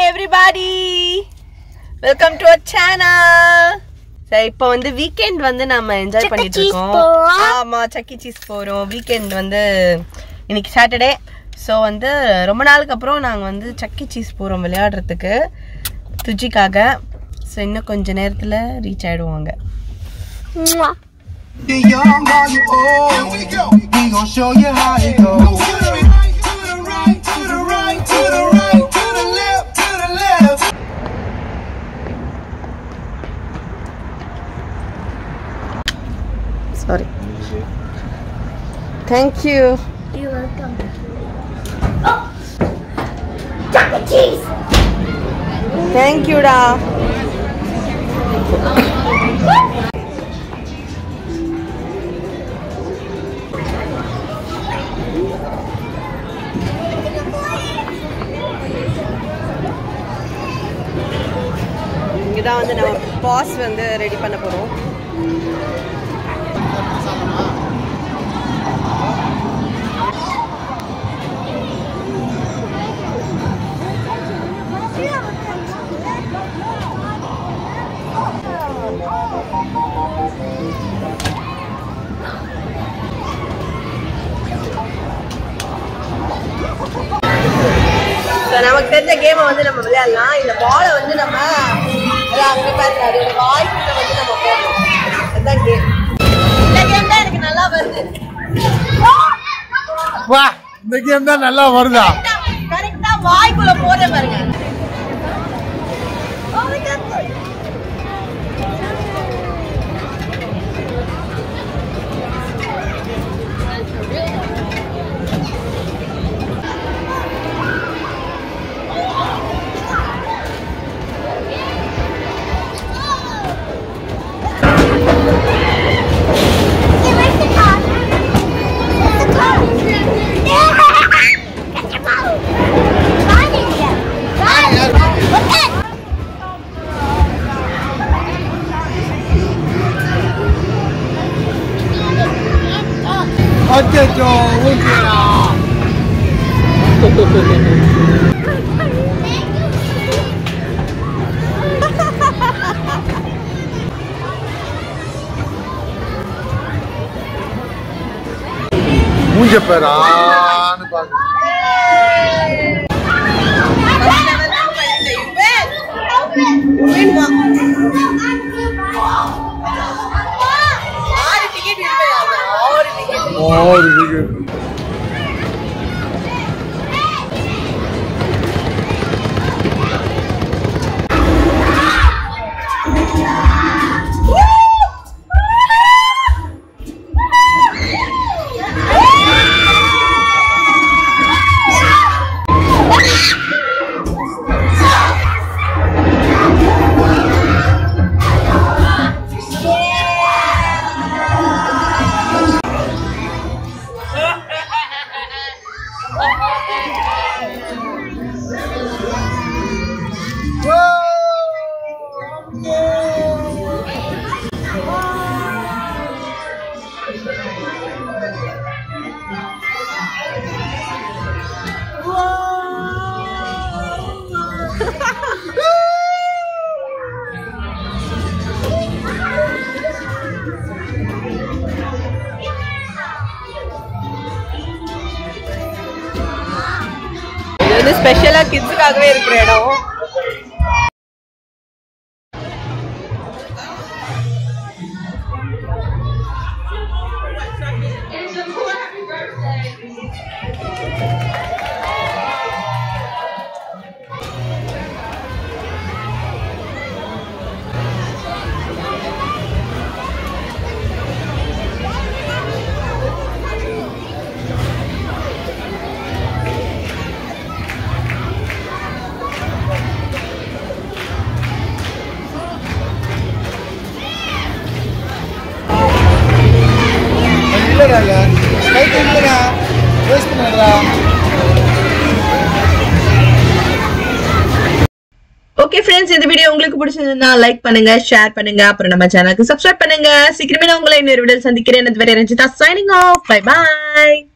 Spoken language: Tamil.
Everybody welcome to our channel சரி இப்போ வந்து வீக்கெண்ட் வந்து நம்ம என்ஜாய் Chuck E. பண்ணிட்டு Cheese இருக்கோம் போறோம். ஆமா சக்கி சீஸ் போறோம் வீக்கெண்ட் வந்து இன்னைக்கு சாட்டர்டே ஸோ வந்து ரொம்ப நாளுக்கு அப்புறம் நாங்கள் வந்து சக்கி சீஸ் போகிறோம் விளையாடுறதுக்கு துஜிக்காக ஸோ இன்னும் கொஞ்ச நேரத்தில் ரீச் ஆயிடுவாங்க Mwah. You young or you old, here we go. We gon' show you how it goes. To the right, to the right, to the right, to the right, to the left, to the left. Sorry thank you You're welcome. Oh! Chuck E. Cheese! தேங்க்யூடா இங்கதான் வந்து நம்ம பாஸ் வந்து ரெடி பண்ண போறோம் So, நமக்கு தெரிஞ்ச கேமை வந்து நம்ம விளையாடலாம் இந்த பாலை வந்து நம்ம அதான் அங்க பாருங்க அதோட வாய்க்குள்ள வந்து நம்ம போடணும் அதுதான் கேம் இந்த கேம் தான் எனக்கு நல்லா வருது வா இந்த கேம் தான் நல்லா வருதா கரெக்டா வாய்க்குள்ள போடுற பாருங்க Hey, where's the car? Where's the car? Catch your mouth! Find it again. Find it. Look at அச்சோ ஊட்டியா மூஞ்ச பேரான்னு பாக்க ஆறு டிக்கெட் ஆறு டிக்கெட் ஒரு விக்கெட் இது வந்து ஸ்பெஷலா கிட்ஸுக்காகவே இருக்கிற இடம் இல்லடா ஸ்கைட் இல்லடா வேஸ்ட் பண்ணடா ஓகே ஃப்ரெண்ட்ஸ் இந்த வீடியோ உங்களுக்கு பிடிச்சிருந்தா லைக் பண்ணுங்க ஷேர் பண்ணுங்க அப்புறம் நம்ம சேனலுக்கு சப்ஸ்கிரைப் பண்ணுங்க சீக்கிரமே நான் உங்களை இன்னொரு வீடியோ சந்திக்கிறேன் அது வேற ரஞ்சிதா சைனிங் ஆஃப் பை பாய்